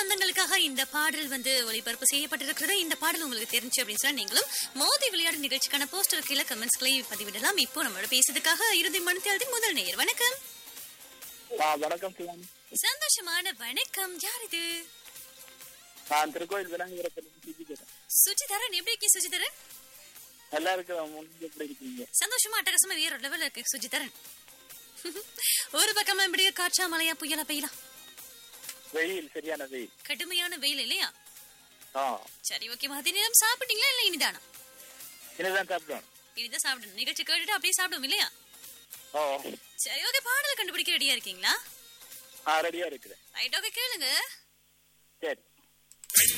சொந்தங்களுக்காக இந்த பாடல் வந்து ஒளிபரப்பு செய்யப்பட்டிருக்கிறது இந்த பாடல் உங்களுக்கு தெரிஞ்சு அப்படின்னு சொன்னா நீங்களும் மோதி விளையாடு நிகழ்ச்சிக்கான போஸ்டர் கீழே கமெண்ட்ஸ்களை பதிவிடலாம் இப்போ நம்மளோட பேசுறதுக்காக இறுதி மனத்தியாளத்தின் முதல் நேயர் வணக்கம் ஆ, வணக்கம் சிவானி சந்தோஷமான வணக்கம் யார் இது நான் திருக்கோயில் விநாயகரத்தில் சிரிக்கிறேன் சுஜிதரன் எப்படி இருக்கீங்க சுஜிதரன் எல்லாருக்கும் முன்னாடி எப்படி இருக்கீங்க சந்தோஷமா அட்டகாசமா வேற லெவல்ல இருக்கு சுஜிதரன் ஒரு பக்கமா இப்படியே காற்றா மழையா புயலா பெய்யலாம் வெயில் சரியான வெயில் கடுமையான வெயில் இல்லையா ஆ சரி ஓகே மதிய நேரம் சாப்பிட்டீங்களா இல்ல இனிதானா இனிதான் சாப்பிட்டோம் இனிதான் சாப்பிடணும் நிகழ்ச்சி கேட்டுட்டு அப்படியே சாப்பிடுவோம் இல்லையா ஓ சரி ஓகே பாடல் கண்டுபிடிக்க ரெடியா இருக்கீங்களா ஆ ரெடியா இருக்கிறேன் ரைட் ஓகே கேளுங்க சரி